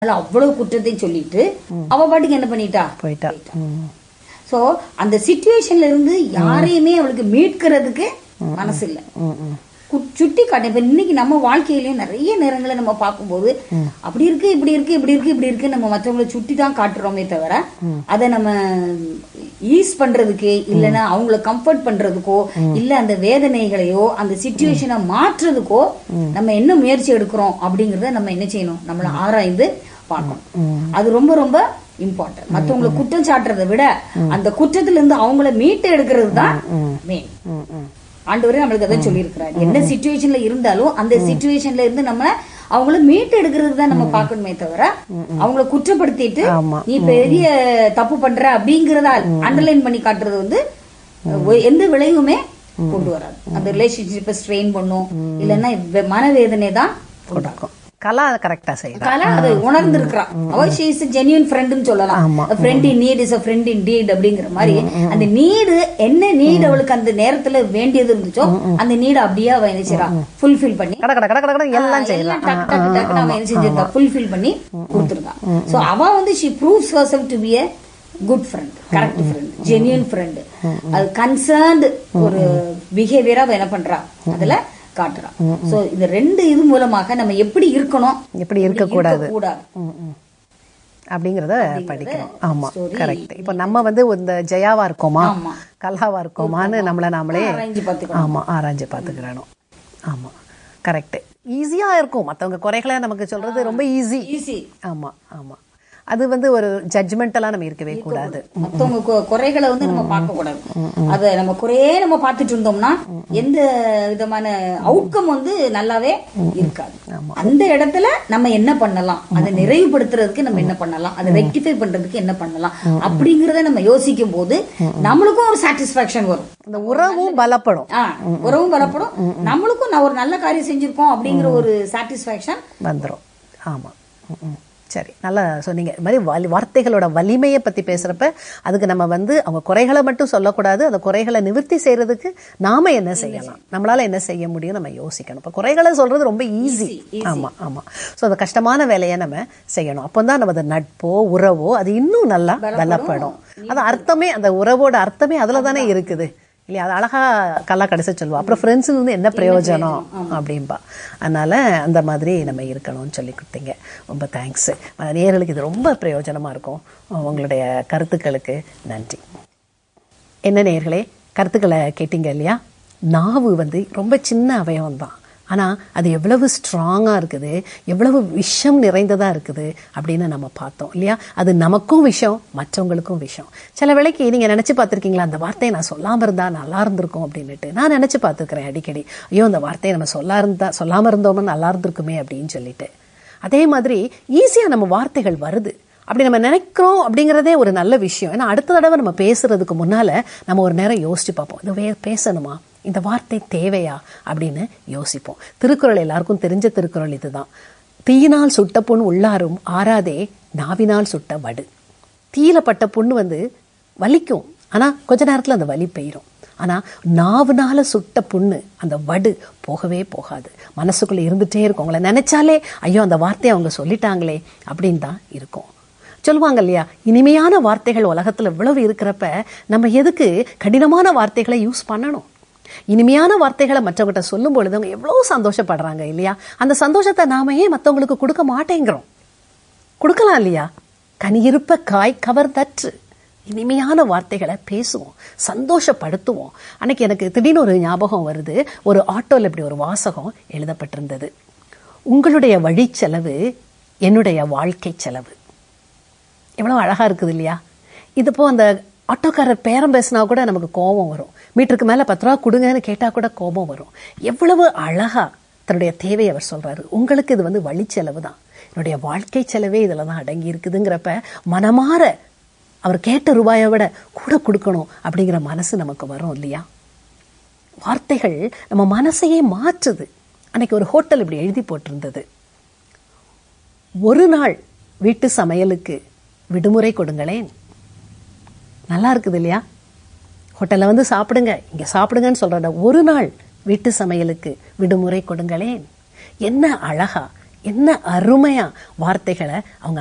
அதனால அவ்வளவு குற்றத்தையும் சொல்லிட்டு அவ பாட்டுக்கு என்ன பண்ணிட்டா போயிட்டா ம். சோ அந்த சிச்சுவேஷன்ல இருந்து யாரையுமே அவளுக்கு மீட்கிறதுக்கு மனசு இல்ல ம், ம். கு- சுட்டி காட்ட இப்ப இன்னைக்கு நம்ம வாழ்க்கையிலயும் நிறைய நேரங்களை நம்ம பார்க்கும்போது அப்படி இருக்கு இப்படி இருக்கு இப்படி இருக்கு இப்படி இருக்கு நம்ம மற்றவங்களை சுட்டி தான் காட்டுறோமே தவிர அதை நம்ம ஈஸ் பண்றதுக்கு இல்லைன்னா அவங்கள கம்ஃபர்ட் பண்றதுக்கோ இல்ல அந்த வேதனைகளையோ அந்த சுச்சுவேஷனை மாற்றுறதுக்கோ நம்ம என்ன முயற்சி எடுக்கிறோம் அப்படிங்கறத நம்ம என்ன செய்யணும் நம்மள ஆராய்ந்து பார்க்கணும் அது ரொம்ப ரொம்ப இம்பார்ட்டன்ட் மத்தவங்களை குற்றம் சாட்டுறதை விட அந்த குற்றத்துல இருந்து அவங்கள மீட்டு எடுக்கிறது தான் மெயின் ம், ம். ஆண்டவரே நம்மளுக்கு அதான் சொல்லியிருக்கிறாரு என்ன சுச்சுவேஷன்ல இருந்தாலும் அந்த சுச்சுவேஷன்ல இருந்து நம்ம அவங்கள மீட்டு எடுக்கிறது தான் நம்ம பார்க்கணுமே தவிர அவங்கள குற்றப்படுத்திட்டு ஆமா. நீ பெரிய தப்பு பண்ற அப்படிங்கறத அண்டர்லைன் பண்ணி காட்டுறது வந்து ஒ- எந்த விளைவுமே கொண்டு வராது அந்த ரிலேஷன்ஷிப்பை ஸ்ட்ரெயின் பண்ணும் இல்லைன்னா வெ- மனவேதனை தான் கொடுக்கும் கலா கரெக்டா செய்யறா கலா அதை உணர்ந்திருக்கிறான் அவ ஷீ இஸ் ஜென்யூன் ஃப்ரெண்ட்னு சொல்லலாம் ஆமா. Friend in need is a friend in deed அப்படிங்கிற மாதிரி அந்த நீடு என்ன நீட் அவளுக்கு அந்த நேரத்துல வேண்டியது இருந்துச்சோ அந்த நீடு அப்படியே அவ என்ன செய்றா ஃபுல்ஃபில் பண்ணி கட கட கட கட கட எல்லாம் எல்லாம் செய்யலாம் டக்கு டக்கு டக்குன்னு அவ என்ன செஞ்சிருக்கா ஃபுல்ஃபில் பண்ணி கொடுத்துருக்கா சோ அவ வந்து she proves herself to be a good friend correct friend genuine friend அது கன்சர்ன்டு ஒரு பிஹேவியரா அவ என்ன பண்றா அதுல காட்டுறா சோ இந்த ரெண்டு இது மூலமாக நம்ம எப்படி இருக்கணும் எப்படி இருக்கக்கூடாது கூடாது ம், ம். அப்படிங்கறத படிக்கணும் ஆமா கரெக்ட் இப்போ நம்ம வந்து இந்த ஜெயாவா இருக்கோமா ஆமா. கலாவா இருக்கோமான்னு நம்மள நாமளே ஆராய்ஞ்சு பார்த்துக்கணும் ஆமா ஆராய்ஞ்சு பாத்துக்கிறணும் ஆமா கரெக்ட் ஈஸியா இருக்கும் மத்தவங்க குறைகளை நமக்கு சொல்றது ரொம்ப ஈஸி ஈஸி ஆமா ஆமா அது வந்து ஒரு ஜட்ஜ்மெண்டலா நம்ம இருக்கவே கூடாது மத்தவங்க கு- குறைகளை வந்து நம்ம பார்க்க கூடாது அத நம்ம குறையே நம்ம பார்த்துட்டு இருந்தோம்னா எந்த விதமான அவுட்கம் வந்து நல்லாவே இருக்காது அந்த இடத்துல நம்ம என்ன பண்ணலாம் அதை நிறைவுபடுத்துறதுக்கு நம்ம என்ன பண்ணலாம் அதை ரெக்டிஃபை பண்றதுக்கு என்ன பண்ணலாம் அப்படிங்கறத நம்ம யோசிக்கும் போது நம்மளுக்கும் ஒரு சாட்டிஸ்பாக்சன் வரும் அந்த உறவும் பலப்படும் ஆ, உறவும் பலப்படும் நம்மளுக்கும் நான் ஒரு நல்ல காரியம் செஞ்சிருக்கோம் அப்படிங்கிற ஒரு சாட்டிஸ்பாக்சன் வந்துரும் ஆமா ம், ம். சரி நல்லா சொன்னீங்க இது மாதிரி வலி வார்த்தைகளோட வலிமையை பத்தி பேசுறப்ப அதுக்கு நம்ம வந்து அவங்க குறைகளை மட்டும் சொல்லக்கூடாது அந்த குறைகளை நிவர்த்தி செய்யறதுக்கு நாம என்ன செய்யலாம் நம்மளால என்ன செய்ய முடியும் நம்ம யோசிக்கணும் இப்ப குறைகளை சொல்றது ரொம்ப ஈஸி ஆமா ஆமா சோ அந்த கஷ்டமான வேலையை நம்ம செய்யணும் அப்பதான் நமது நட்போ உறவோ அது இன்னும் நல்லா பலப்படும் அது அர்த்தமே அந்த உறவோட அர்த்தமே அதுல தானே இருக்குது இல்லையா அது அழகா கல்லா கடைசி சொல்லுவா அப்புறம் ஃப்ரெண்ட்ஸ் வந்து என்ன பிரயோஜனம் அப்படின்பா அதனால அந்த மாதிரி நம்ம இருக்கணும்னு சொல்லி கொடுத்தீங்க ரொம்ப தேங்க்ஸ் நேயர்களுக்கு இது ரொம்ப பிரயோஜனமா இருக்கும் உங்களுடைய கருத்துக்களுக்கு நன்றி என்ன நேயர்களே கருத்துக்களை கேட்டீங்க இல்லையா நாவு வந்து ரொம்ப சின்ன அவயவம் தான் ஆனால் அது எவ்வளவு ஸ்ட்ராங்காக இருக்குது எவ்வளவு விஷம் நிறைந்ததாக இருக்குது அப்படின்னு நம்ம பார்த்தோம் இல்லையா அது நமக்கும் விஷம் மற்றவங்களுக்கும் விஷம் சில வேளைக்கு நீங்கள் நினச்சி பார்த்துருக்கீங்களா அந்த வார்த்தையை நான் சொல்லாமல் இருந்தா நல்லா இருந்திருக்கும் அப்படின்னுட்டு நான் நினச்சி பார்த்துருக்கிறேன் அடிக்கடி ஐயோ அந்த வார்த்தையை நம்ம சொல்லா இருந்தா சொல்லாமல் இருந்தோம்னா நல்லா இருந்திருக்குமே அப்படின்னு சொல்லிட்டு அதே மாதிரி ஈஸியாக நம்ம வார்த்தைகள் வருது அப்படி நம்ம நினைக்கிறோம் அப்படிங்கிறதே ஒரு நல்ல விஷயம் ஏன்னா அடுத்த தடவை நம்ம பேசுறதுக்கு முன்னால நம்ம ஒரு நேரம் யோசிச்சு பார்ப்போம் இது வே பேசணுமா இந்த வார்த்தை தேவையா அப்படின்னு யோசிப்போம் திருக்குறள் எல்லாருக்கும் தெரிஞ்ச திருக்குறள் இதுதான் தீயினால் சுட்ட புண் உள்ளாரும் ஆறாதே நாவினால் சுட்ட வடு தீயில பட்ட புண்ணு வந்து வலிக்கும் ஆனா கொஞ்ச நேரத்துல அந்த வலி போயிடும் ஆனா நாவுனால சுட்ட புண்ணு அந்த வடு போகவே போகாது மனசுக்குள்ள இருந்துட்டே இருக்கும் உங்களை நினைச்சாலே ஐயோ அந்த வார்த்தையை அவங்க சொல்லிட்டாங்களே அப்படின்னு தான் இருக்கும் சொல்லுவாங்க இல்லையா இனிமையான வார்த்தைகள் உலகத்துல இவ்வளவு இருக்கிறப்ப நம்ம எதுக்கு கடினமான வார்த்தைகளை யூஸ் பண்ணணும் இனிமையான வார்த்தைகளை மற்றவங்கிட்ட சொல்லும் பொழுது அவங்க எவ்வளவு சந்தோஷப்படுறாங்க இல்லையா அந்த சந்தோஷத்தை நாம ஏன் மற்றவங்களுக்கு கொடுக்க மாட்டேங்கிறோம் கொடுக்கலாம் இல்லையா கனியிருப்ப காய் கவர்தற்று இனிமையான வார்த்தைகளை பேசுவோம் சந்தோஷப்படுத்துவோம் அன்னைக்கு எனக்கு திடீர்னு ஒரு ஞாபகம் வருது ஒரு ஆட்டோல இப்படி ஒரு வாசகம் எழுதப்பட்டிருந்தது உங்களுடைய வழி செலவு என்னுடைய வாழ்க்கை செலவு எவ்வளவு அழகா இருக்குது இல்லையா இது போ அந்த ஆட்டோக்காரர் பேரம் பேசினா கூட நமக்கு கோபம் வரும் மீட்டருக்கு மேல பத்து ரூபா கொடுங்கன்னு கேட்டா கூட கோபம் வரும் எவ்வளவு அழகா தன்னுடைய தேவையை அவர் சொல்றாரு உங்களுக்கு இது வந்து வழி செலவு தான் என்னுடைய வாழ்க்கை செலவே இதுல தான் அடங்கி இருக்குதுங்கிறப்ப மனமாற அவர் கேட்ட ரூபாயை விட கூட கொடுக்கணும் அப்படிங்கிற மனசு நமக்கு வரும் இல்லையா வார்த்தைகள் நம்ம மனசையே மாற்றுது அன்னைக்கு ஒரு ஹோட்டல் இப்படி எழுதி போட்டிருந்தது ஒரு நாள் வீட்டு சமையலுக்கு விடுமுறை கொடுங்களேன் நல்லா இருக்குது இல்லையா ஹோட்டல்ல வந்து சாப்பிடுங்க இங்க சாப்பிடுங்கன்னு சொல்றத ஒரு நாள் வீட்டு சமையலுக்கு விடுமுறை கொடுங்களேன் என்ன அழகா என்ன அருமையா வார்த்தைகளை அவங்க